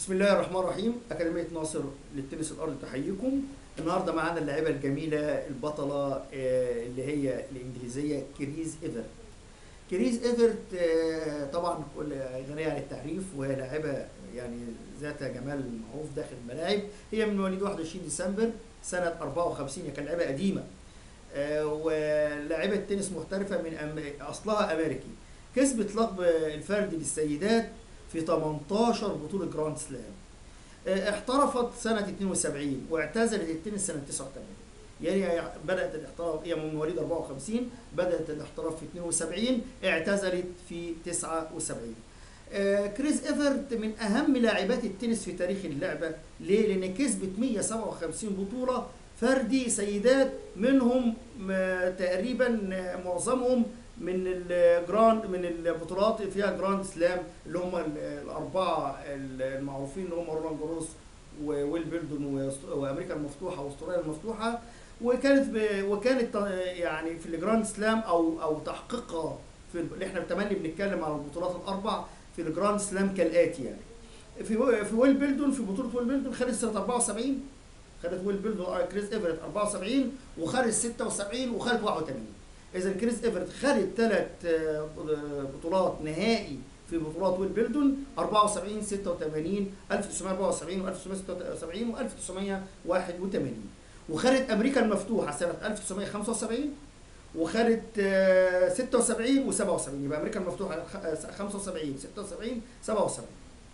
بسم الله الرحمن الرحيم أكاديمية ناصر للتنس الأرضي تحييكم النهاردة معانا اللاعبة الجميلة البطلة آه، اللي هي الإنجليزية كريز إيفرت كريز إيفرت آه، طبعا كل غنية عن التعريف وهي لاعبة يعني ذات جمال معروف داخل الملاعب هي من مواليد 21 ديسمبر سنة 54 هي كانت لاعبة قديمة آه، ولاعبة تنس محترفة من أم... أصلها أمريكي كسبت لقب الفردي للسيدات في 18 بطولة جراند سلام آه، احترفت سنة 72 واعتزلت التنس سنة 89 يعني هي بدأت الاحتراف هي من مواليد 54 بدأت الاحتراف في 72 اعتزلت في 79 آه، كريس ايفرت من اهم لاعبات التنس في تاريخ اللعبه ليه لان كسبت 157 بطوله فردي سيدات منهم آه، تقريبا آه، معظمهم من الجراند من البطولات فيها جراند سلام اللي هم ال- الاربعه المعروفين اللي هم رولان جاروس وويلبلدون وأست- وامريكا المفتوحه واستراليا المفتوحه وكانت ب... وكانت آه، يعني في الجراند سلام او او تحقيقها في ال- اللي احنا بتمني بنتكلم على البطولات الاربع في الجراند سلام كالاتي يعني في و- في ويلبلدون في بطوله ويلبلدون خدت سنه 74 خدت ويلبلدون آه، كريس ايفرت 74 وخدت 76 وخدت 81 اذا كريس ايفرت خدت ثلاث بطولات نهائي في بطولات ويلبلدون 74 86 1974 و1976 و1981 وخدت امريكا المفتوحه سنه 1975 وخدت آه، 76 و77 يبقى امريكا المفتوحه خ- 75 76 77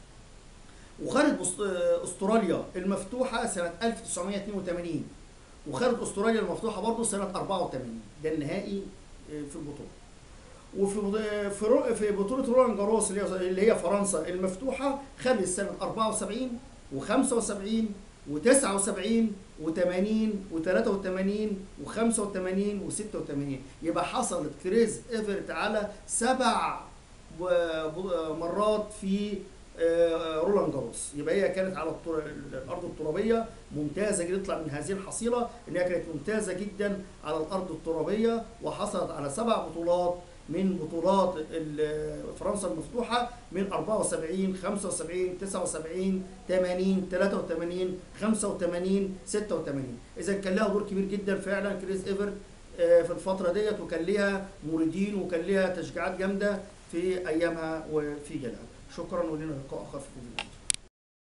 وخدت أس- آه، استراليا المفتوحه سنه 1982 وخدت استراليا المفتوحه برضه سنه 84 ده النهائي آه، في البطوله وفي بط- في رو- في بطوله رولان جاروس اللي هي اللي هي فرنسا المفتوحه خدت سنه 74 و75 و79 و80 و83 و85 و86 يبقى حصلت كريز ايفرت على سبع و- ب- مرات في آه، رولان جاروس يبقى هي كانت على الطر- الارض الترابيه ممتازه جدا تطلع من هذه الحصيله ان هي كانت ممتازه جدا على الارض الترابيه وحصلت على سبع بطولات من بطولات ال- فرنسا المفتوحه من 74 75 79 80 83 85 86 اذا كان لها دور كبير جدا فعلا كريس ايفرت آه، في الفتره ديت وكان ليها موردين وكان ليها تشجيعات جامده في ايامها وفي جيلها شكرا ولنا لقاء اخر في فيديو جديد